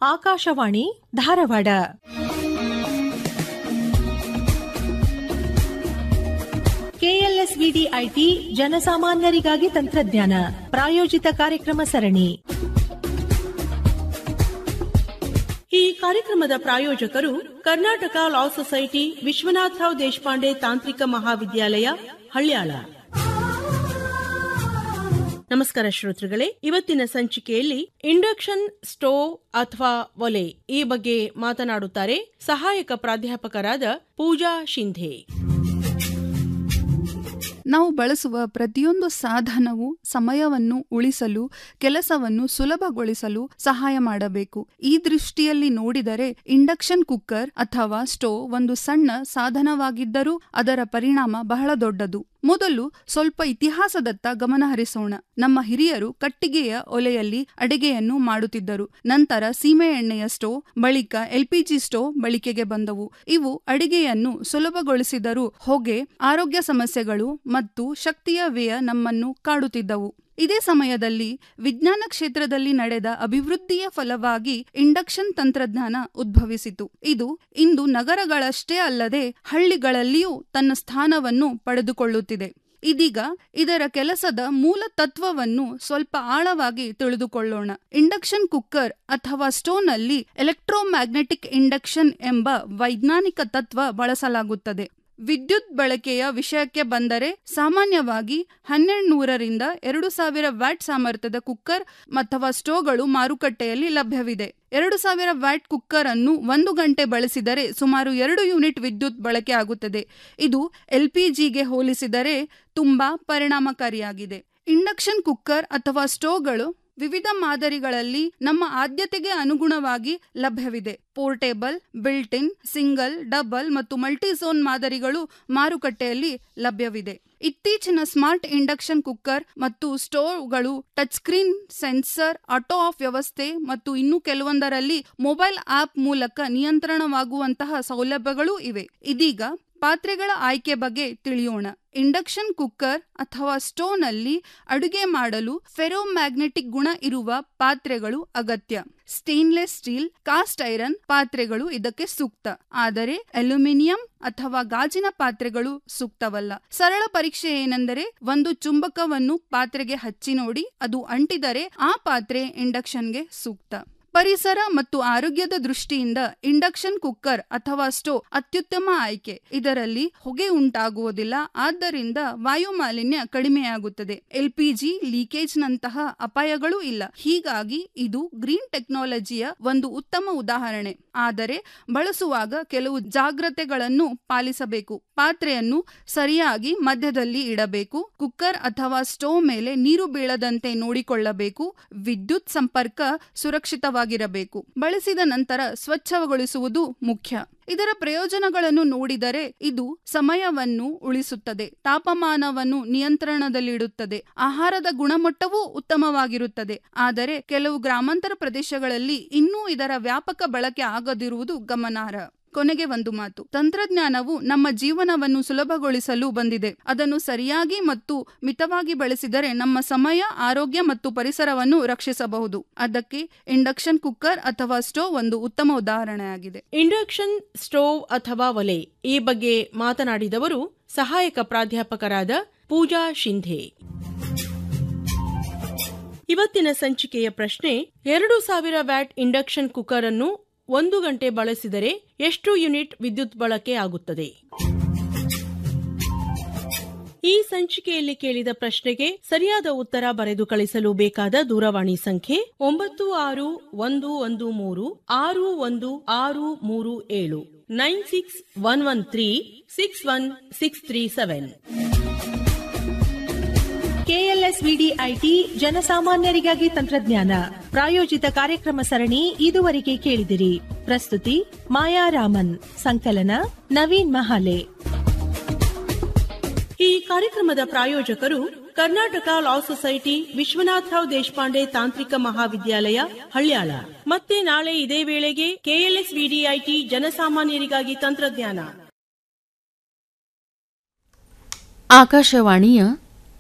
Akashvani Dharwad KLSVD IT ಜನಸಾಮಾನ್ಯರಿಗಾಗಿ ತಂತ್ರಜ್ಞಾನ ಪ್ರಾಯೋಜಿತ ಕಾರ್ಯಕ್ರಮ ಸರಣಿ ಈ ಕಾರ್ಯಕ್ರಮದ ಪ್ರಾಯೋಜಕರು ಕರ್ನಾಟಕ ಲಾ ಸೊಸೈಟಿ ವಿಶ್ವನಾಥರಾವ್ ದೇಶಪಾಂಡೆ ತಾಂತ್ರಿಕ ಮಹಾವಿದ್ಯಾಲಯ ಹಳ್ಯಾಳ ನಮಸ್ಕಾರ ಶ್ರೋತೃಗಳೇ ಇವತ್ತಿನ ಸಂಚಿಕೆಯಲ್ಲಿ ಇಂಡಕ್ಷನ್ ಸ್ಟೋವ್ ಅಥವಾ ಒಲೆ ಈ ಬಗ್ಗೆ ಮಾತನಾಡುತ್ತಾರೆ ಸಹಾಯಕ ಪ್ರಾಧ್ಯಾಪಕರಾದ ಪೂಜಾ ಶಿಂಧೆ ನಾವು ಬಳಸುವ ಪ್ರತಿಯೊಂದು ಸಾಧನವು ಸಮಯವನ್ನು ಉಳಿಸಲು ಕೆಲಸವನ್ನು ಸುಲಭಗೊಳಿಸಲು ಸಹಾಯ ಮಾಡಬೇಕು ಈ ದೃಷ್ಟಿಯಲ್ಲಿ ನೋಡಿದರೆ ಇಂಡಕ್ಷನ್ ಕುಕ್ಕರ್ ಅಥವಾ ಸ್ಟೋವ್ ಒಂದು ಸಣ್ಣ ಸಾಧನವಾಗಿದ್ದರೂ ಅದರ ಪರಿಣಾಮ ಬಹಳ ದೊಡ್ಡದು ಮೊದಲು ಸ್ವಲ್ಪ ಇತಿಹಾಸದತ್ತ ಗಮನ ಹರಿಸೋಣ ನಮ್ಮ ಹಿರಿಯರು ಕಟ್ಟಿಗೆಯ ಒಲೆಯಲ್ಲಿ ಅಡಿಗೆಯನ್ನು ಮಾಡುತ್ತಿದ್ದರು ನಂತರ ಸೀಮೆ ಎಣ್ಣೆಯ ಸ್ಟೋವ್ ಬಳಿಕ ಎಲ್ಪಿಜಿ ಸ್ಟೋವ್ ಬಳಕೆಗೆ ಬಂದವು ಇವು ಅಡಿಗೆಯನ್ನು ಸುಲಭಗೊಳಿಸಿದರೂ ಹೊಗೆ ಆರೋಗ್ಯ ಸಮಸ್ಯೆಗಳು ಮತ್ತು ಶಕ್ತಿಯ ವ್ಯಯ ನಮ್ಮನ್ನು ಕಾಡುತ್ತಿದ್ದವು ಇದೇ ಸಮಯದಲ್ಲಿ ವಿಜ್ಞಾನ ಕ್ಷೇತ್ರದಲ್ಲಿ ನಡೆದ ಅಭಿವೃದ್ಧಿಯ ಫಲವಾಗಿ ಇಂಡಕ್ಷನ್ ತಂತ್ರಜ್ಞಾನ ಉದ್ಭವಿಸಿತು ಇದು ಇಂದು ನಗರಗಳಷ್ಟೇ ಅಲ್ಲದೆ ಹಳ್ಳಿಗಳಲ್ಲಿಯೂ ತನ್ನ ಸ್ಥಾನವನ್ನು ಪಡೆದುಕೊಳ್ಳುತ್ತಿದೆ ಇದೀಗ ಇದರ ಕೆಲಸದ ಮೂಲ ತತ್ವವನ್ನು ಸ್ವಲ್ಪ ಆಳವಾಗಿ ತಿಳಿದುಕೊಳ್ಳೋಣ ಇಂಡಕ್ಷನ್ ಕುಕ್ಕರ್ ಅಥವಾ ಸ್ಟೋವ್ನಲ್ಲಿ ಎಲೆಕ್ಟ್ರೋಮ್ಯಾಗ್ನೆಟಿಕ್ ಇಂಡಕ್ಷನ್ ಎಂಬ ವೈಜ್ಞಾನಿಕ ತತ್ವ ಬಳಸಲಾಗುತ್ತದೆ ವಿದ್ಯುತ್ ಬಳಕೆಯ ವಿಷಯಕ್ಕೆ ಬಂದರೆ ಸಾಮಾನ್ಯವಾಗಿ ಹನ್ನೆರಡು ನೂರರಿಂದ ಎರಡು ಸಾವಿರ ವ್ಯಾಟ್ ಸಾಮರ್ಥ್ಯದ ಕುಕ್ಕರ್ ಅಥವಾ ಸ್ಟೋವ್ಗಳು ಮಾರುಕಟ್ಟೆಯಲ್ಲಿ ಲಭ್ಯವಿದೆ ಎರಡು ಸಾವಿರ ವ್ಯಾಟ್ ಕುಕ್ಕರ್ ಅನ್ನು ಒಂದು ಗಂಟೆ ಬಳಸಿದರೆ ಸುಮಾರು ಎರಡು ಯೂನಿಟ್ ವಿದ್ಯುತ್ ಬಳಕೆ ಆಗುತ್ತದೆ ಇದು ಎಲ್ಪಿಜಿಗೆ ಹೋಲಿಸಿದರೆ ತುಂಬಾ ಪರಿಣಾಮಕಾರಿಯಾಗಿದೆ ಇಂಡಕ್ಷನ್ ಕುಕ್ಕರ್ ಅಥವಾ ಸ್ಟೋವ್ಗಳು ವಿವಿಧ ಮಾದರಿಗಳಲ್ಲಿ ನಮ್ಮ ಆದ್ಯತೆಗೆ ಅನುಗುಣವಾಗಿ ಲಭ್ಯವಿದೆ portable built in single double ಮತ್ತು ಮಲ್ಟಿಝೋನ್ ಮಾದರಿಗಳು ಮಾರುಕಟ್ಟೆಯಲ್ಲಿ ಲಭ್ಯವಿದೆ ಇತ್ತೀಚಿನ ಸ್ಮಾರ್ಟ್ ಇಂಡಕ್ಷನ್ ಕುಕ್ಕರ್ ಮತ್ತು ಸ್ಟೋವ್ಗಳು touch screen sensor auto off ವ್ಯವಸ್ಥೆ ಮತ್ತು ಇನ್ನು ಕೆಲವೊಂದರಲ್ಲಿ ಮೊಬೈಲ್ ಆಪ್ ಮೂಲಕ ನಿಯಂತ್ರಣವಾಗುವಂತಹ ಸೌಲಭ್ಯಗಳೂ ಇವೆ ಇದೀಗ ಪಾತ್ರೆಗಳ ಆಯ್ಕೆ ಬಗ್ಗೆ ತಿಳಿಯೋಣ ಇಂಡಕ್ಷನ್ ಕುಕ್ಕರ್ ಅಥವಾ ಸ್ಟೋವ್ನಲ್ಲಿ ಅಡುಗೆ ಮಾಡಲು ಫೆರೋಮ್ಯಾಗ್ನೆಟಿಕ್ ಗುಣ ಇರುವ ಪಾತ್ರೆಗಳು ಅಗತ್ಯ ಸ್ಟೇನ್ಲೆಸ್ ಸ್ಟೀಲ್ ಕಾಸ್ಟ್ ಐರನ್ ಪಾತ್ರೆಗಳು ಇದಕ್ಕೆ ಸೂಕ್ತ ಆದರೆ ಅಲ್ಯೂಮಿನಿಯಂ ಅಥವಾ ಗಾಜಿನ ಪಾತ್ರೆಗಳು ಸೂಕ್ತವಲ್ಲ ಸರಳ ಪರೀಕ್ಷೆ ಏನೆಂದರೆ ಒಂದು ಚುಂಬಕವನ್ನು ಪಾತ್ರೆಗೆ ಹಚ್ಚಿ ನೋಡಿ ಅದು ಅಂಟಿದರೆ ಆ ಪಾತ್ರೆ ಇಂಡಕ್ಷನ್ಗೆ ಸೂಕ್ತ ಪರಿಸರ ಮತ್ತು ಆರೋಗ್ಯದ ದೃಷ್ಟಿಯಿಂದ ಇಂಡಕ್ಷನ್ ಕುಕ್ಕರ್ ಅಥವಾ ಸ್ಟೋವ್ ಅತ್ಯುತ್ತಮ ಆಯ್ಕೆ ಇದರಲ್ಲಿ ಹೊಗೆ ಉಂಟಾಗುವುದಿಲ್ಲ ಆದ್ದರಿಂದ ವಾಯು ಮಾಲಿನ್ಯ ಕಡಿಮೆಯಾಗುತ್ತದೆ ಎಲ್ಪಿಜಿ ಲೀಕೇಜ್ ನಂತಹ ಅಪಾಯಗಳೂ ಇಲ್ಲ ಹೀಗಾಗಿ ಇದು ಗ್ರೀನ್ ಟೆಕ್ನಾಲಜಿಯ ಒಂದು ಉತ್ತಮ ಉದಾಹರಣೆ ಆದರೆ ಬಳಸುವಾಗ ಕೆಲವು ಜಾಗ್ರತೆಗಳನ್ನು ಪಾಲಿಸಬೇಕು ಪಾತ್ರೆಯನ್ನು ಸರಿಯಾಗಿ ಮಧ್ಯದಲ್ಲಿ ಇಡಬೇಕು ಕುಕ್ಕರ್ ಅಥವಾ ಸ್ಟೋವ್ ಮೇಲೆ ನೀರು ಬೀಳದಂತೆ ನೋಡಿಕೊಳ್ಳಬೇಕು ವಿದ್ಯುತ್ ಸಂಪರ್ಕ ಸುರಕ್ಷಿತವಾಗಿರಬೇಕು ಬಳಸಿದ ನಂತರ ಸ್ವಚ್ಛಗೊಳಿಸುವುದು ಮುಖ್ಯ ಇದರ ಪ್ರಯೋಜನಗಳನ್ನು ನೋಡಿದರೆ ಇದು ಸಮಯವನ್ನು ಉಳಿಸುತ್ತದೆ ತಾಪಮಾನವನ್ನು ನಿಯಂತ್ರಣದಲ್ಲಿಡುತ್ತದೆ ಆಹಾರದ ಗುಣಮಟ್ಟವೂ ಉತ್ತಮವಾಗಿರುತ್ತದೆ ಆದರೆ ಕೆಲವು ಗ್ರಾಮಾಂತರ ಪ್ರದೇಶಗಳಲ್ಲಿ ಇನ್ನೂ ಇದರ ವ್ಯಾಪಕ ಬಳಕೆ ಆಗದಿರುವುದು ಗಮನಾರ್ಹ ಕೊನೆಗೆ ಒಂದು ಮಾತು ತಂತ್ರಜ್ಞಾನವು ನಮ್ಮ ಜೀವನವನ್ನು ಸುಲಭಗೊಳಿಸಲು ಬಂದಿದೆ ಅದನ್ನು ಸರಿಯಾಗಿ ಮತ್ತು ಮಿತವಾಗಿ ಬಳಸಿದರೆ ನಮ್ಮ ಸಮಯ ಆರೋಗ್ಯ ಮತ್ತು ಪರಿಸರವನ್ನು ರಕ್ಷಿಸಬಹುದು ಅದಕ್ಕೆ ಇಂಡಕ್ಷನ್ ಕುಕ್ಕರ್ ಅಥವಾ ಸ್ಟೋವ್ ಒಂದು ಉತ್ತಮ ಉದಾಹರಣೆಯಾಗಿದೆ ಇಂಡಕ್ಷನ್ ಸ್ಟೋವ್ ಅಥವಾ ಒಲೆ ಈ ಬಗ್ಗೆ ಮಾತನಾಡಿದವರು ಸಹಾಯಕ ಪ್ರಾಧ್ಯಾಪಕರಾದ ಪೂಜಾ ಶಿಂಧೆ ಇವತ್ತಿನ ಸಂಚಿಕೆಯ ಪ್ರಶ್ನೆ ಎರಡು ಸಾವಿರ ವ್ಯಾಟ್ ಇಂಡಕ್ಷನ್ ಕುಕ್ಕರ್ ಅನ್ನು ಒಂದು ಗಂಟೆ ಬಳಸಿದರೆ ಎಷ್ಟು ಯೂನಿಟ್ ವಿದ್ಯುತ್ ಬಳಕೆ ಆಗುತ್ತದೆ ಈ ಸಂಚಿಕೆಯಲ್ಲಿ ಕೇಳಿದ ಪ್ರಶ್ನೆಗೆ ಸರಿಯಾದ ಉತ್ತರ ಬರೆದು ಕಳಿಸಲು ಬೇಕಾದ ದೂರವಾಣಿ ಸಂಖ್ಯೆ ಒಂಬತ್ತು ಆರು ಒಂದು ಒಂದು ಮೂರು ಆರು ಒಂದು ಆರು ಮೂರು ಏಳು nine six one one three six one six three seven KLSVD IT ಜನಸಾಮಾನ್ಯರಿಗಾಗಿ ತಂತ್ರಜ್ಞಾನ ಪ್ರಾಯೋಜಿತ ಕಾರ್ಯಕ್ರಮ ಸರಣಿ ಇದುವರೆಗೆ ಕೇಳಿದಿರಿ ಪ್ರಸ್ತುತಿ ಮಾಯಾ ರಾಮನ್ ಸಂಕಲನ ನವೀನ್ ಮಹಾಲೆ ಈ ಕಾರ್ಯಕ್ರಮದ ಪ್ರಾಯೋಜಕರು ಕರ್ನಾಟಕ ಲಾ ಸೊಸೈಟಿ ವಿಶ್ವನಾಥರಾವ್ ದೇಶಪಾಂಡೆ ತಾಂತ್ರಿಕ ಮಹಾವಿದ್ಯಾಲಯ ಹಳ್ಯಾಳ ಮತ್ತೆ ನಾಳೆ ಇದೇ ವೇಳೆಗೆ ಕೆಎಲ್ಎಸ್ ವಿಡಿಐಟಿ ಜನಸಾಮಾನ್ಯರಿಗಾಗಿ ತಂತ್ರಜ್ಞಾನ ಆಕಾಶವಾಣಿಯ